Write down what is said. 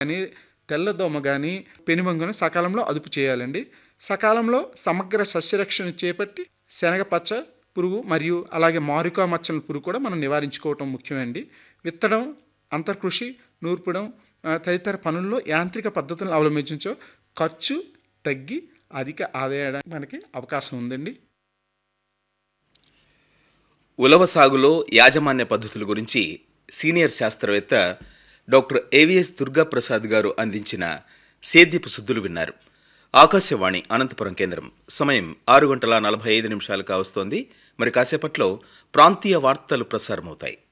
కానీ తెల్లదోమ కానీ పెనుమంగును సకాలంలో అదుపు చేయాలండి సకాలంలో సమగ్ర సస్యరక్షణ చేపట్టి శనగపచ్చ పురుగు మరియు అలాగే మారుకా మచ్చల పురుగు కూడా మనం నివారించుకోవటం ముఖ్యమండి విత్తడం అంతర్కృషి నూర్పడం ఆ, తదితర పనుల్లో యాంత్రిక పద్ధతులను అవలంబించో ఖర్చు తగ్గి అధిక ఆదాయానికి మనకి అవకాశం ఉందండి ఉలవ సాగులో యాజమాన్య పద్ధతుల గురించి సీనియర్ శాస్త్రవేత్త డాక్టర్ ఏవిఎస్ దుర్గాప్రసాద్ గారు అందించిన సేద్యపు సుద్దులు విన్నారు ఆకాశవాణి అనంతపురం కేంద్రం సమయం ఆరు గంటల నలభై ఐదు నిమిషాలు కావస్తోంది మరి కాసేపట్లో ప్రాంతీయ వార్తలు ప్రసారమవుతాయి